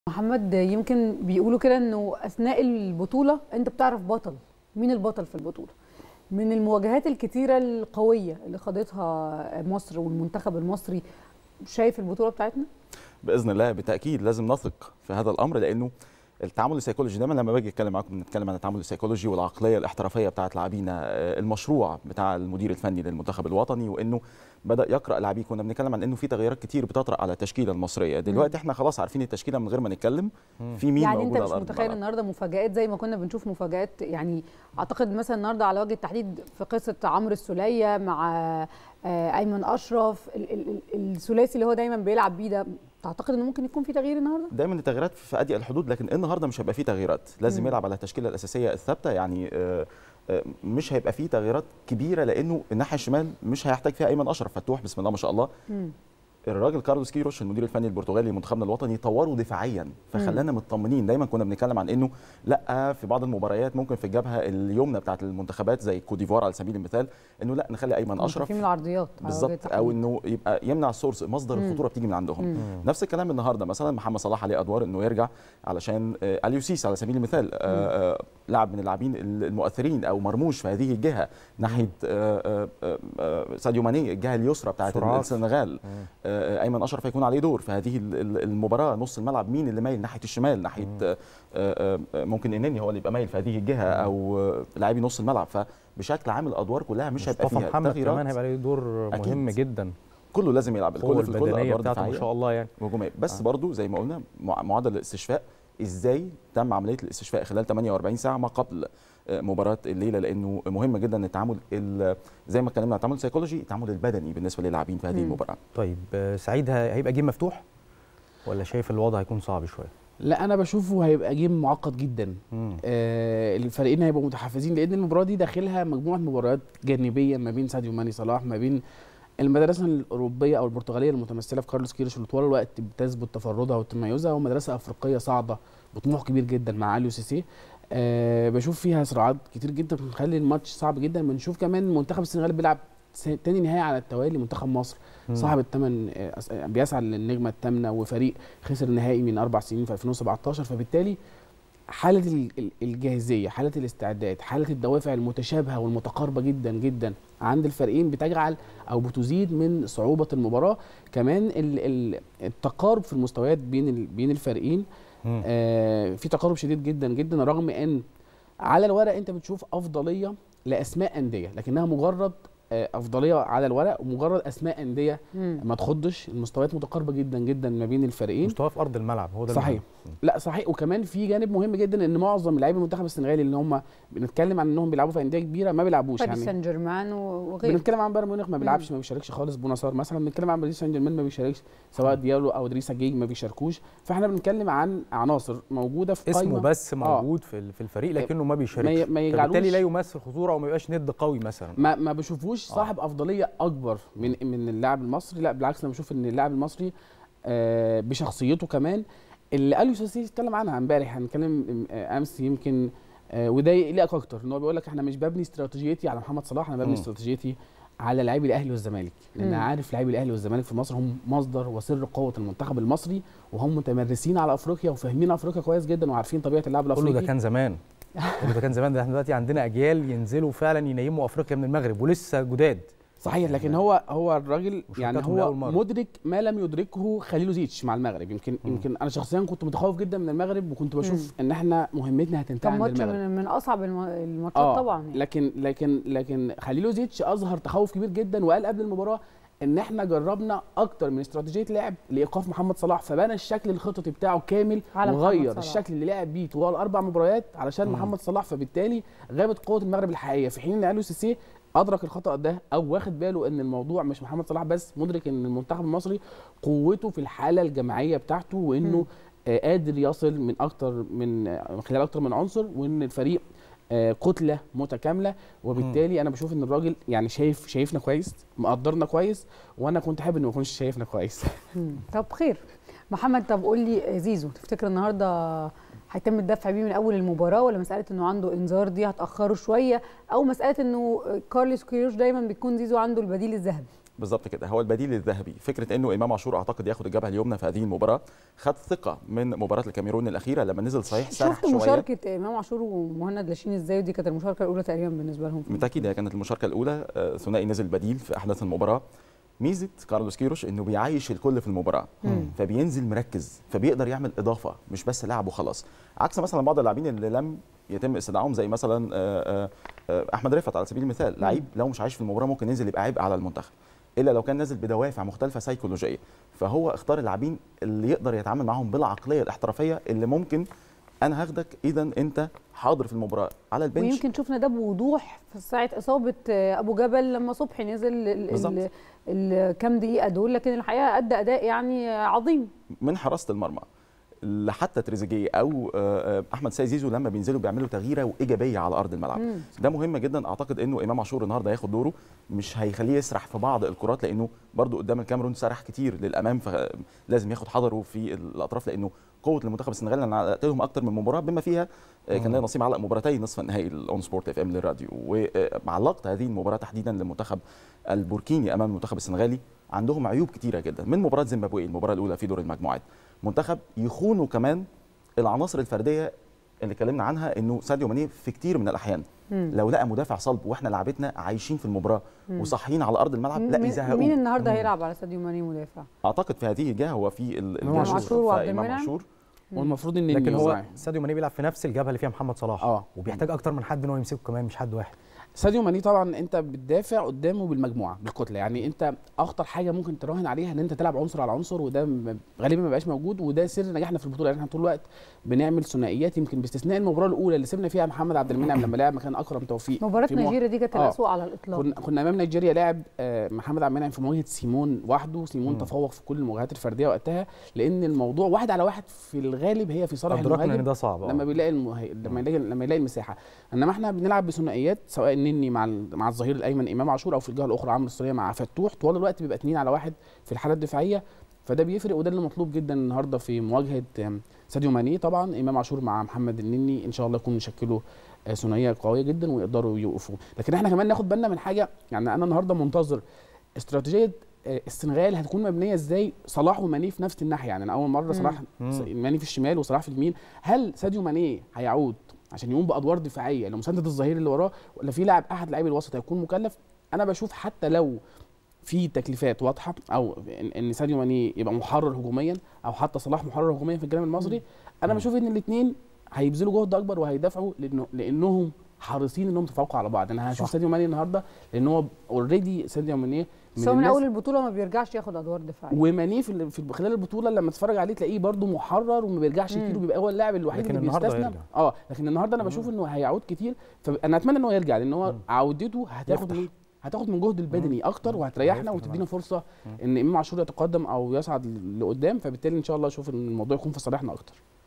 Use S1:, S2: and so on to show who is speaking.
S1: محمد يمكن بيقولوا كده انه اثناء البطوله انت بتعرف بطل مين البطل في البطوله من المواجهات الكتيره القويه اللي خاضتها مصر والمنتخب المصري شايف البطوله بتاعتنا
S2: باذن الله بالتاكيد لازم نثق في هذا الامر لانه التعامل السيكولوجي دايما لما باجي اتكلم معاكم بنتكلم عن التعامل السيكولوجي والعقليه الاحترافيه بتاعت لاعبينا المشروع بتاع المدير الفني للمنتخب الوطني وانه بدا يقرا لاعبيه كنا بنتكلم عن انه في تغييرات كتير بتطرا على التشكيله المصريه دلوقتي احنا خلاص عارفين التشكيله من غير ما نتكلم في مين
S1: يعني انت
S2: موجود
S1: مش
S2: على
S1: متخيل النهارده مفاجات زي ما كنا بنشوف مفاجات يعني اعتقد مثلا النهارده على وجه التحديد في قصه عمرو السوليه مع ايمن اشرف ال- ال- ال- الثلاثي اللي هو دايما بيلعب بيه ده تعتقد انه ممكن يكون في تغيير النهارده
S2: دايما التغييرات في اضيق الحدود لكن النهارده مش هيبقى فيه تغييرات لازم
S1: مم.
S2: يلعب على التشكيله الاساسيه الثابته يعني آه، آه، مش هيبقى فيه تغييرات كبيره لانه الناحيه الشمال مش هيحتاج فيها ايمن اشرف فتوح بسم الله ما شاء الله
S1: مم.
S2: الراجل كارلوس كيروش المدير الفني البرتغالي لمنتخبنا الوطني طوره دفاعيا فخلانا مطمنين دايما كنا بنتكلم عن انه لا في بعض المباريات ممكن في الجبهه اليمنى بتاعت المنتخبات زي كوت ديفوار على سبيل المثال انه لا نخلي ايمن اشرف
S1: في من العرضيات على وجه
S2: بالظبط
S1: التحديد.
S2: او انه يبقى يمنع السورس مصدر
S1: مم.
S2: الخطوره بتيجي من عندهم
S1: مم.
S2: نفس الكلام النهارده مثلا محمد صلاح عليه ادوار انه يرجع علشان آه، اليوسيس على سبيل المثال آه، آه، لاعب من اللاعبين المؤثرين او مرموش في هذه الجهه ناحيه آه، آه، آه، ساديو ماني الجهه اليسرى بتاعت
S3: سرعات.
S2: السنغال آه، ايمن اشرف هيكون عليه دور في هذه ال- ال- المباراه نص الملعب مين اللي مايل ناحيه الشمال ناحيه آه، آه، آه، ممكن انني هو اللي يبقى مايل في هذه الجهه او آه، لاعبي نص الملعب فبشكل عام الادوار كلها مش هيبقى
S3: مصطفى
S2: فيها
S3: محمد
S2: تغييرات
S3: كمان هيبقى له دور
S2: أكيد.
S3: مهم جدا
S2: كله لازم يلعب
S3: القوه
S2: الكل في الكل
S3: البدنيه
S2: ادوار
S3: بتاعته ما
S2: دفاعيه
S3: شاء الله يعني
S2: وهجوميه بس
S3: آه.
S2: برضو زي ما قلنا مع- معدل الاستشفاء ازاي تم عمليه الاستشفاء خلال 48 ساعه ما قبل آه، مباراه الليله لانه مهم جدا التعامل ال- زي ما اتكلمنا عن التعامل السيكولوجي التعامل البدني بالنسبه للاعبين في هذه
S1: مم.
S2: المباراه
S3: طيب آه، سعيد ه- هيبقى جيم مفتوح ولا شايف الوضع هيكون صعب شويه
S4: لا انا بشوفه هيبقى جيم معقد جدا
S3: مم.
S4: آه الفريقين هيبقوا متحفزين لان المباراه دي داخلها مجموعه مباريات جانبيه ما بين ساديو ماني صلاح ما بين المدرسه الاوروبيه او البرتغاليه المتمثله في كارلوس كيروش اللي طوال الوقت بتثبت تفردها وتميزها ومدرسه افريقيه صاعده بطموح كبير جدا مع اليو سيسي آه بشوف فيها صراعات كتير جدا بتخلي الماتش صعب جدا بنشوف كمان منتخب السنغال بيلعب س- تاني نهائي على التوالي منتخب مصر
S3: مم.
S4: صاحب الثمن بيسعى للنجمه الثامنه وفريق خسر النهائي من اربع سنين في 2017 فبالتالي حاله ال- ال- الجاهزيه حاله الاستعداد حاله الدوافع المتشابهه والمتقاربه جدا جدا عند الفريقين بتجعل او بتزيد من صعوبه المباراه كمان ال- ال- التقارب في المستويات بين ال- بين الفريقين
S3: مم.
S4: آه في تقارب شديد جدا جدا رغم ان على الورق انت بتشوف افضليه لاسماء انديه لكنها مجرد آه، افضليه على الورق ومجرد اسماء انديه
S1: مم.
S4: ما تخضش المستويات متقاربه جدا جدا ما بين الفريقين
S3: مستواه في ارض الملعب هو ده
S4: صحيح.
S3: المهم.
S4: لا صحيح وكمان في جانب مهم جدا ان معظم لاعبي المنتخب السنغالي اللي هم بنتكلم عن انهم بيلعبوا في انديه كبيره ما بيلعبوش
S1: باريس
S4: يعني
S1: سان جيرمان وغيره
S4: بنتكلم عن بايرن ميونخ ما بيلعبش ما بيشاركش خالص بونصار مثلا بنتكلم عن باريس سان جيرمان ما بيشاركش سواء ديالو او دريسا جيج ما بيشاركوش فاحنا بنتكلم عن عناصر موجوده في
S3: اسمه
S4: قائمه
S3: بس
S4: آه.
S3: موجود في ال- في الفريق لكنه ما بيشاركش
S4: ما ي- ما يجعلوش
S3: فبالتالي لا يمثل خطوره وما يبقاش ند قوي مثلا
S4: ما ما بشوفوش صاحب افضليه اكبر من من اللاعب المصري لا بالعكس انا بشوف ان اللاعب المصري آه، بشخصيته كمان اللي اليو سيسي اتكلم عنها امبارح هنتكلم آه، امس يمكن آه، وده يقلقك اكتر ان هو بيقول لك احنا مش ببني استراتيجيتي على محمد صلاح انا ببني
S2: مم.
S4: استراتيجيتي على لاعبي الاهلي والزمالك لان
S1: مم.
S4: عارف لاعبي الاهلي والزمالك في مصر هم مصدر وسر قوه المنتخب المصري وهم متمرسين على افريقيا وفاهمين افريقيا كويس جدا وعارفين طبيعه اللاعب
S3: كله
S4: الافريقي
S3: ده كان زمان كله ده كان زمان ده احنا دلوقتي عندنا اجيال ينزلوا فعلا ينيموا افريقيا من المغرب ولسه جداد
S4: صحيح لكن هو هو الراجل يعني
S3: مشاركاتهم
S4: هو
S3: لأول مرة.
S4: مدرك ما لم يدركه خليل زيتش مع المغرب يمكن
S3: مم.
S4: يمكن انا شخصيا كنت متخوف جدا من المغرب وكنت بشوف ان احنا مهمتنا هتنتهي
S1: كان
S4: عند
S1: ماتش
S4: المغرب
S1: من, من اصعب الم- الماتشات طبعا يعني.
S4: لكن لكن لكن خليل زيتش اظهر تخوف كبير جدا وقال قبل المباراه ان احنا جربنا اكتر من استراتيجيه لعب لايقاف محمد صلاح فبنى الشكل الخططي بتاعه كامل
S1: على محمد
S4: وغير
S1: صلاح.
S4: الشكل اللي لعب بيه طوال اربع مباريات علشان
S3: مم.
S4: محمد صلاح فبالتالي غابت قوه المغرب الحقيقيه في حين ان اليو سيسي ادرك الخطا ده او واخد باله ان الموضوع مش محمد صلاح بس مدرك ان المنتخب المصري قوته في الحاله الجماعيه بتاعته
S1: مم.
S4: وانه آه، قادر يصل من اكتر من آه، من خلال اكتر من عنصر وان الفريق آه، كتله متكامله وبالتالي انا بشوف ان الراجل يعني شايف شايفنا كويس مقدرنا كويس وانا كنت حابب انه ما يكونش شايفنا كويس
S1: مم. طب خير محمد طب قول لي زيزو تفتكر النهارده هيتم الدفع بيه من اول المباراه ولا مساله انه عنده انذار دي هتاخره شويه او مساله انه كارلوس كيروش دايما بيكون زيزو عنده البديل الذهبي
S2: بالظبط كده هو البديل الذهبي فكره انه امام عاشور اعتقد ياخد الجبهه اليمنى في هذه المباراه خد ثقه من مباراه الكاميرون الاخيره لما نزل صحيح سرح
S1: شفت
S2: شويه
S1: مشاركه امام عاشور ومهند لاشين ازاي ودي كانت المشاركه الاولى تقريبا بالنسبه لهم في
S2: بالتاكيد هي كانت المشاركه الاولى آه، ثنائي نزل بديل في احداث المباراه ميزه كارلوس كيروش انه بيعيش الكل في المباراه
S1: مم.
S2: فبينزل مركز فبيقدر يعمل اضافه مش بس لعب وخلاص عكس مثلا بعض اللاعبين اللي لم يتم استدعائهم زي مثلا آه، آه، آه، احمد رفعت على سبيل المثال لعيب لو مش عايش في المباراه ممكن ينزل يبقى عبء على المنتخب الا لو كان نازل بدوافع مختلفه سيكولوجيه فهو اختار اللاعبين اللي يقدر يتعامل معاهم بالعقليه الاحترافيه اللي ممكن انا هاخدك اذا انت حاضر في المباراه على البنش
S1: ويمكن شفنا ده بوضوح في ساعه اصابه آه، ابو جبل لما صبحي نزل ال-
S2: بالظبط.
S1: ال- الكام دقيقه دول لكن الحقيقه ادى اداء يعني آه، عظيم
S2: من حراسه المرمى لحتى تريزيجيه او آه، آه، احمد سيد زيزو لما بينزلوا بيعملوا تغييره وايجابيه على ارض الملعب
S1: مم.
S2: ده مهم جدا اعتقد انه امام عاشور النهارده هياخد دوره مش هيخليه يسرح في بعض الكرات لانه برضو قدام الكاميرون سرح كتير للامام فلازم ياخد حذره في الاطراف لانه قوه المنتخب السنغالي انا علقت لهم اكتر من مباراه بما فيها آه، كان ليا نصيب علق مباراتي نصف النهائي الاون سبورت اف ام للراديو وعلقت هذه المباراه تحديدا للمنتخب البوركيني امام المنتخب السنغالي عندهم عيوب كتيره جدا من مباراه زيمبابوي المباراه الاولى في دور المجموعات منتخب يخونوا كمان العناصر الفرديه اللي اتكلمنا عنها انه ساديو ماني في كتير من الاحيان
S1: مم.
S2: لو لقى مدافع صلب واحنا لعبتنا عايشين في المباراه وصاحيين على ارض الملعب لا
S1: مين-
S2: يزهقوه
S1: مين النهارده هيلعب على ساديو ماني مدافع
S2: اعتقد في هذه الجهه هو في ال-
S4: إمام
S2: الجهة
S1: عاشور وعبد
S2: فإمام
S1: المنعم؟
S2: عاشور
S4: والمفروض ان
S3: لكن هو
S4: النيوزي-
S3: ساديو ماني بيلعب في نفس الجبهه اللي فيها محمد صلاح
S4: اه
S3: وبيحتاج اكتر من حد ان هو يمسكه كمان مش حد واحد
S4: ساديو ماني طبعا انت بتدافع قدامه بالمجموعه بالكتله يعني انت اخطر حاجه ممكن تراهن عليها ان انت تلعب عنصر على عنصر وده م- غالبا ما بقاش موجود وده سر نجاحنا في البطوله يعني احنا طول الوقت بنعمل ثنائيات يمكن باستثناء المباراه الاولى اللي سيبنا فيها محمد عبد المنعم لما لعب مكان اكرم توفيق
S1: مباراه
S4: في مو-
S1: نيجيريا دي كانت
S4: آه.
S1: الاسوء على الاطلاق
S4: كنا كنا امام نيجيريا لاعب آه، محمد عبد المنعم في مواجهه سيمون وحده سيمون
S3: مم.
S4: تفوق في كل المواجهات الفرديه وقتها لان الموضوع واحد على واحد في الغالب هي في صالح
S3: ادركنا ان
S4: المهاجم
S3: ده صعب
S4: لما
S3: آه.
S4: بيلاقي المه... لما يلاقي لما يلاقي المساحه انما احنا بنلعب بثنائيات سواء النني مع ال... مع الظهير الايمن امام عاشور او في الجهه الاخرى عمرو السوليه مع فتوح طوال الوقت بيبقى اتنين على واحد في الحاله الدفاعيه فده بيفرق وده اللي مطلوب جدا النهارده في مواجهه آم، ساديو ماني طبعا امام عاشور مع محمد النني ان شاء الله يكونوا يشكلوا آه، ثنائيه قويه جدا ويقدروا يوقفوا لكن احنا كمان ناخد بالنا من حاجه يعني انا النهارده منتظر استراتيجيه آه، السنغال هتكون مبنيه ازاي صلاح وماني في نفس الناحيه يعني انا اول مره صلاح
S3: مم.
S4: ماني في الشمال وصلاح في اليمين هل ساديو ماني هيعود عشان يقوم بادوار دفاعيه لمسانده الظهير اللي وراه ولا في لاعب احد لاعبي الوسط هيكون مكلف انا بشوف حتى لو في تكليفات واضحه او ان إن ساديو ماني يبقى محرر هجوميا او حتى صلاح محرر هجوميا في الجانب المصري انا بشوف ان الاثنين هيبذلوا جهد اكبر وهيدافعوا لانه لانهم حريصين انهم يتفوقوا على بعض انا هشوف
S3: صح.
S4: ساديو ماني النهارده لان هو اوريدي ساديو ماني
S1: بس هو من
S4: الناس-
S1: اول البطوله ما بيرجعش ياخد ادوار دفاعيه
S4: وماني في ال- في خلال البطوله لما تتفرج عليه تلاقيه برده محرر وما بيرجعش
S1: مم.
S4: كتير وبيبقى هو اللاعب الوحيد
S3: لكن
S4: اللي
S3: النهاردة
S4: بيستثنى
S3: هيرجع.
S4: اه لكن النهارده انا بشوف انه هيعود كتير فانا اتمنى ان هو يرجع لان هو عودته هتاخد
S3: يفتح.
S4: من هتاخد من جهد البدني اكتر وهتريحنا
S3: هيفتح
S4: وتدينا
S3: الملعب.
S4: فرصه ان امام عاشور يتقدم او يصعد لقدام فبالتالي ان شاء الله اشوف ان الموضوع يكون في صالحنا اكتر